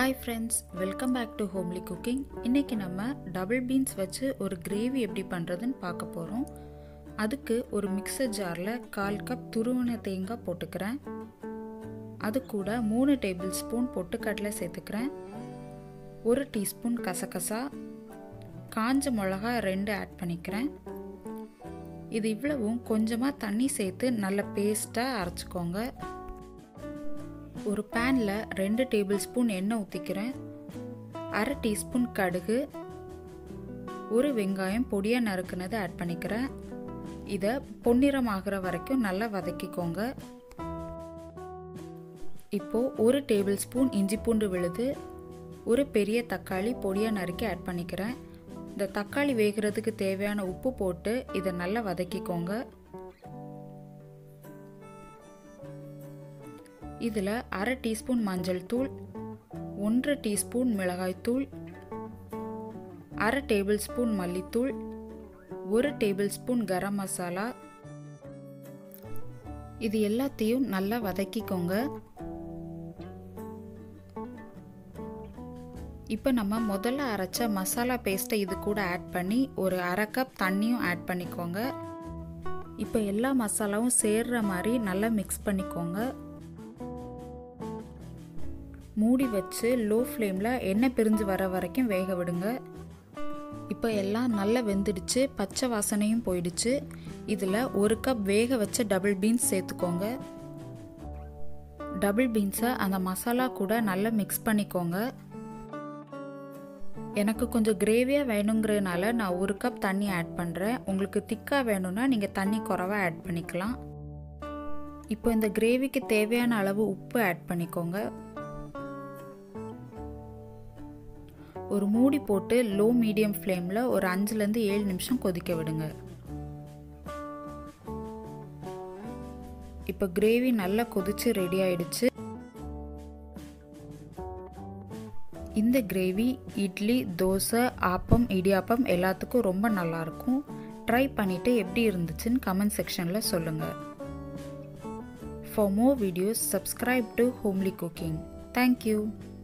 hi friends welcome back to homely cooking இன்றைக்கி நம்ம double beans வச்சு ஒரு கிரேவி எப்படி பண்ணுறதுன்னு பார்க்க போகிறோம் அதுக்கு ஒரு மிக்சர் ஜாரில் கால் கப் துருவன தேங்காய் போட்டுக்கிறேன் அது கூட மூணு டேபிள் ஸ்பூன் பொட்டுக்கடலை சேர்த்துக்கிறேன் ஒரு டீஸ்பூன் கசகசா காஞ்ச மிளகா ரெண்டு ஆட் பண்ணிக்கிறேன் இது இவ்வளவும் கொஞ்சமாக தண்ணி சேர்த்து நல்ல பேஸ்ட்டாக அரைச்சிக்கோங்க ஒரு பேனில் ரெண்டு டேபிள் ஸ்பூன் எண்ணெய் ஊற்றிக்கிறேன் அரை டீஸ்பூன் கடுகு ஒரு வெங்காயம் பொடியாக நறுக்குனதை ஆட் பண்ணிக்கிறேன் இதை பொன்னிறம் ஆகிற வரைக்கும் நல்லா வதக்கிக்கோங்க இப்போது ஒரு டேபிள் ஸ்பூன் இஞ்சி பூண்டு விழுது ஒரு பெரிய தக்காளி பொடியாக நறுக்கி ஆட் பண்ணிக்கிறேன் இந்த தக்காளி வேகிறதுக்கு தேவையான உப்பு போட்டு இதை நல்லா வதக்கிக்கோங்க இதில் அரை டீஸ்பூன் மஞ்சள் தூள் ஒன்றரை டீஸ்பூன் மிளகாய் தூள் அரை டேபிள் ஸ்பூன் மல்லித்தூள் ஒரு டேபிள் ஸ்பூன் கரம் மசாலா இது எல்லாத்தையும் நல்லா வதக்கிக்கோங்க இப்போ நம்ம முதல்ல அரைச்ச மசாலா பேஸ்ட்டை இது கூட ஆட் பண்ணி ஒரு அரை கப் தண்ணியும் ஆட் பண்ணிக்கோங்க இப்போ எல்லா மசாலாவும் சேர்ற மாதிரி நல்லா மிக்ஸ் பண்ணிக்கோங்க மூடி வச்சு லோ ஃப்ளேமில் எண்ணெய் பிரிஞ்சு வர வரைக்கும் வேக விடுங்க இப்போ எல்லாம் நல்லா வெந்துடுச்சு பச்சை வாசனையும் போயிடுச்சு இதில் ஒரு கப் வேக வச்ச டபுள் பீன்ஸ் சேர்த்துக்கோங்க டபுள் பீன்ஸை அந்த மசாலா கூட நல்லா மிக்ஸ் பண்ணிக்கோங்க எனக்கு கொஞ்சம் கிரேவியாக வேணுங்கிறதுனால நான் ஒரு கப் தண்ணி ஆட் பண்ணுறேன் உங்களுக்கு திக்காக வேணும்னா நீங்கள் தண்ணி குறவாக ஆட் பண்ணிக்கலாம் இப்போ இந்த கிரேவிக்கு தேவையான அளவு உப்பு ஆட் பண்ணிக்கோங்க ஒரு மூடி போட்டு லோ மீடியம் ஃப்ளேமில் ஒரு அஞ்சுலேருந்து ஏழு நிமிஷம் கொதிக்க விடுங்க இப்போ கிரேவி நல்லா கொதிச்சு ரெடி ஆயிடுச்சு இந்த கிரேவி இட்லி தோசை ஆப்பம் இடியாப்பம் எல்லாத்துக்கும் ரொம்ப நல்லாயிருக்கும் ட்ரை பண்ணிவிட்டு எப்படி இருந்துச்சுன்னு கமெண்ட் செக்ஷனில் சொல்லுங்கள் for more videos subscribe to homely cooking thank you